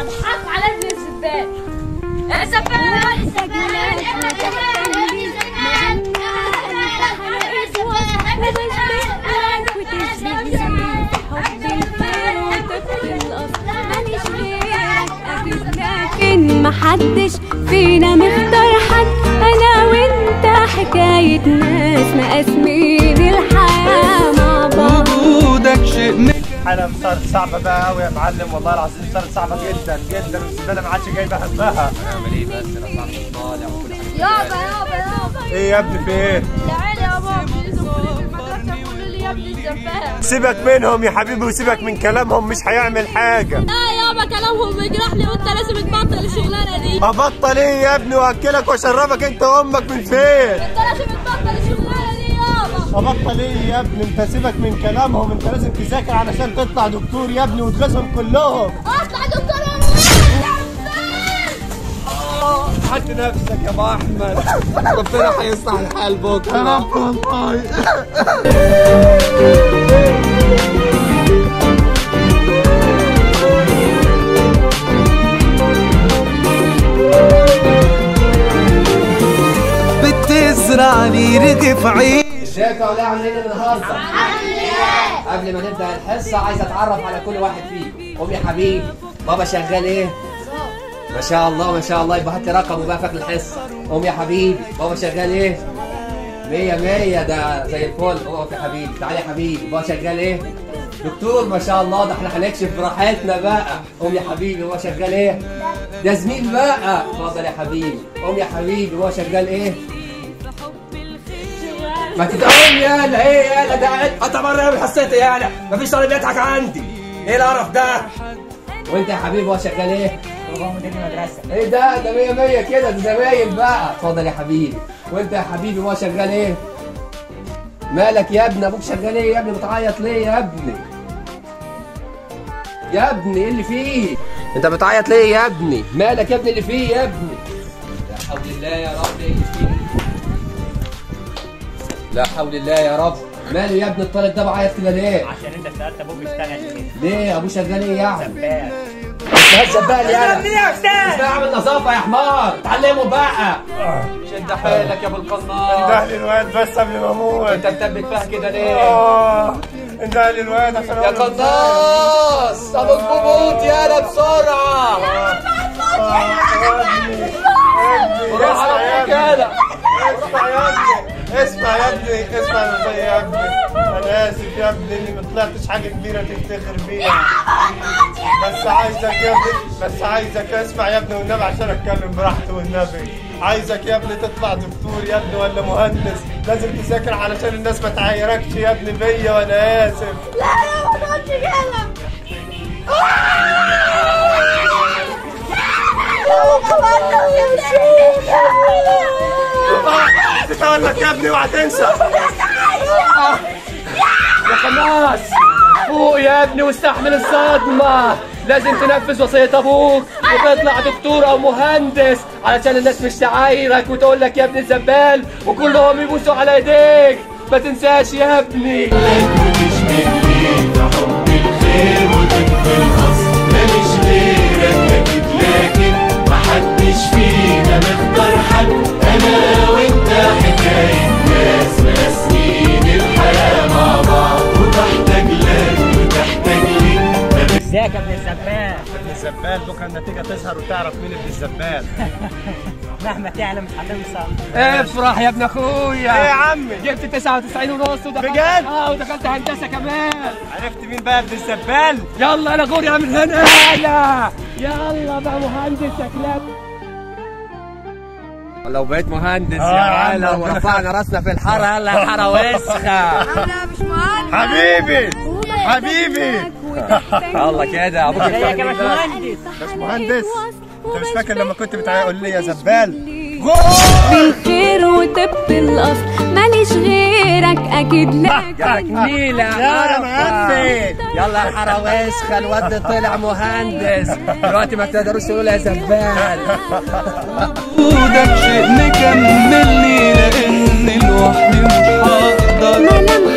اضحك على ابن الزبال الزبال الزبال لكن محدش فينا مختار حد انا وانت حكاية ناس مقاسمين الحياة مع بعض وجودك شيء مك حالة صارت صعبة بقى قوي يا معلم والله العظيم صارت صعبة جدا جدا والزبالة ما عادش جايبة همها نعمل ايه بس انا صاحبي طالع وكل حاجه يابا يابا يابا ايه يا ابني في ايه؟ تعالى يا بابا يدخلوا في المدرسة يقولوا لي يا ابن الزبال سيبك منهم يا حبيبي وسيبك من كلامهم مش هيعمل حاجة لا يابا كلامهم بيجرح لي وانت لازم تبطل الشغلانة دي ابطل ايه يا ابني واكلك واشربك انت وامك من فين؟ انت لازم تبطل الشغلانة دي يابا ابطل ايه يا ابني انت سيبك من كلامهم انت لازم تذاكر علشان تطلع دكتور يا ابني وتغيظهم كلهم اطلع دكتور حد نفسك يا ابو احمد ربنا هيصلح الحال بكره يا رب والله بتزرع لي رغف عيش ازيك يا ولاد عاملين ايه النهارده؟ قبل ما نبدا الحصه عايز اتعرف على كل واحد فيكم قوم يا حبيبي بابا شغال ايه؟ ما شاء الله ما شاء الله يبقى هات لي رقمه بقى فاكر الحصه قوم يا حبيبي بابا شغال ايه؟ مية مية ده زي الفل اقف يا حبيبي تعالى يا حبيبي بابا شغال ايه؟ دكتور ما شاء الله ده احنا هنكشف براحتنا بقى قوم يا حبيبي هو شغال ايه؟ ده زميل بقى اتفضل يا حبيبي قوم يا حبيبي هو شغال ايه؟ ما تتقوم يالا ايه يالا ده انت بره من حصتي يالا مفيش طالب يضحك عندي ايه القرف ده وانت يا حبيبي هو شغال ايه؟ هو مدير مدرسه ايه ده ده مية مية كده ده زمايل بقى اتفضل يا حبيبي وانت يا حبيبي هو شغال ايه؟ مالك يا ابني ابوك شغال ايه يا ابني بتعيط ليه يا ابني؟ يا ابني ايه اللي فيه؟ انت بتعيط ليه يا ابني؟ مالك يا ابني اللي فيه يا ابني؟ لا حول الله يا رب ايه اللي فيه؟ لا حول الله يا رب ماله يا ابني الطالب ده بعيط كده ليه؟ عشان انت سالت ابوك بيشتغل ايه؟ ليه ابوه شغال ايه يعني؟ زبال استاذ زبال يا منين يا استاذ؟ اسمع اعمل نظافه يا حمار اتعلموا بقى شد حيلك يا ابو القناص انده لي الواد بس قبل ما اموت انت مثبت فيها كده ليه؟ اه انده لي الواد عشان يا أقول له قناص ابوك بموت يالا بسرعه روح على ابوك يالا اسمع يا ابني اسمع يا ابني اسمع يا زي يا ابني انا اسف يا ابني اني ما طلعتش حاجه كبيره تفتخر بيها بس عايزك يا ابني بس عايزك اسمع يا ابني والنبي عشان اتكلم براحتي والنبي عايزك يا ابني تطلع دكتور يا ابني ولا مهندس لازم تذاكر علشان الناس ما تعايركش يا ابني بيا وانا اسف لا يا ما تقولش كده تقول لك يا ابني اوعى تنسى يا قناص فوق يا ابني واستحمل الصدمة لازم تنفذ وصية ابوك وتطلع دكتور او مهندس علشان الناس مش تعايرك وتقول لك يا ابني الزبال وكلهم يبوسوا على ايديك ما تنساش يا ابني ازيك يا ابن الزبال؟ ابن الزبال بكره النتيجه تظهر وتعرف مين ابن الزبال مهما تعلم مش هتنسى افرح يا ابن ايه يا اخويا عمي جبت 99 ونص ودخلت بجد؟ اه ودخلت هندسة كمان عرفت مين بقى ابن الزبال يلا انا غوري من هنا يلا يلا بقى مهندس شكلك لو بقيت مهندس آه يا يا عم، عالم ربنا ورفعنا راسنا في الحاره يلا الحاره وسخه حبيبي حبيبي يلا كده ابوك ازيك يا يفتح باشمهندس؟ مهندس انت مش فاكر لما كنت بتقول لي يا زبال بالخير وطب الاصل ماليش غيرك اكيد لكن نيلة يا مهندس يلا الحاره وسخه الواد طلع مهندس دلوقتي ما تقدروش تقولوا يا زبال وجودك شيء مكملني لان لوحدي مش هقدر ملامحك